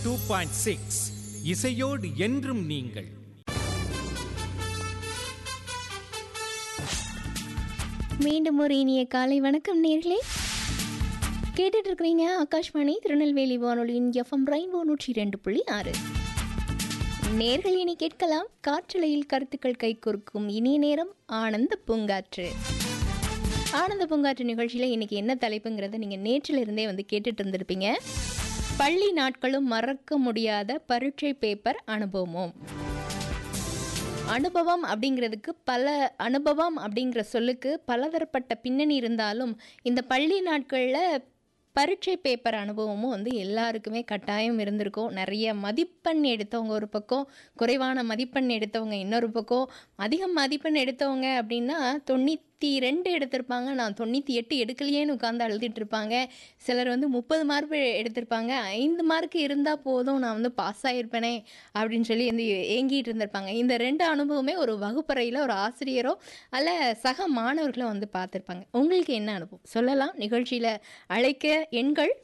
two point six இசையோடு என்றும் நீங்கள் மீண்டும் ஒரு இனிய காலை வணக்கம் நேர்களே கேட்டுட்டு இருக்கிறீங்க ஆகாஷ்வாணி திருநெல்வேலி வானொலியின் எஃப்எம் ரெயின்போ நூற்றி ரெண்டு புள்ளி ஆறு நேர்கள் இனி கேட்கலாம் காற்றலையில் கருத்துக்கள் கை கொடுக்கும் இனிய நேரம் ஆனந்த பூங்காற்று ஆனந்த பூங்காற்று நிகழ்ச்சியில் இன்னைக்கு என்ன தலைப்புங்கிறத நீங்கள் நேற்றில் இருந்தே வந்து கேட்டுட்டு இருந்திருப்பீங்க பள்ளி நாட்களும் மறக்க முடியாத பரீட்சை பேப்பர் அனுபவமும் அனுபவம் அப்படிங்கிறதுக்கு பல அனுபவம் அப்படிங்கிற சொல்லுக்கு பலதரப்பட்ட பின்னணி இருந்தாலும் இந்த பள்ளி நாட்களில் பரீட்சை பேப்பர் அனுபவமும் வந்து எல்லாருக்குமே கட்டாயம் இருந்திருக்கும் நிறைய மதிப்பெண் எடுத்தவங்க ஒரு பக்கம் குறைவான மதிப்பெண் எடுத்தவங்க இன்னொரு பக்கம் அதிக மதிப்பெண் எடுத்தவங்க அப்படின்னா தொண்ணூற்றி ரெண்டு எடுத்திருப்பாங்க நான் தொண்ணூற்றி எட்டு எடுக்கலையேன்னு உட்காந்து அழுதுட்டு இருப்பாங்க சிலர் வந்து முப்பது மார்க் எடுத்திருப்பாங்க ஐந்து மார்க் இருந்தால் போதும் நான் வந்து பாஸ் ஆகிருப்பேனே அப்படின்னு சொல்லி வந்து ஏங்கிட்டு இருந்திருப்பாங்க இந்த ரெண்டு அனுபவமே ஒரு வகுப்பறையில் ஒரு ஆசிரியரோ அல்ல சக மாணவர்களோ வந்து பார்த்துருப்பாங்க உங்களுக்கு என்ன அனுபவம் சொல்லலாம் நிகழ்ச்சியில் அழைக்க எண்கள்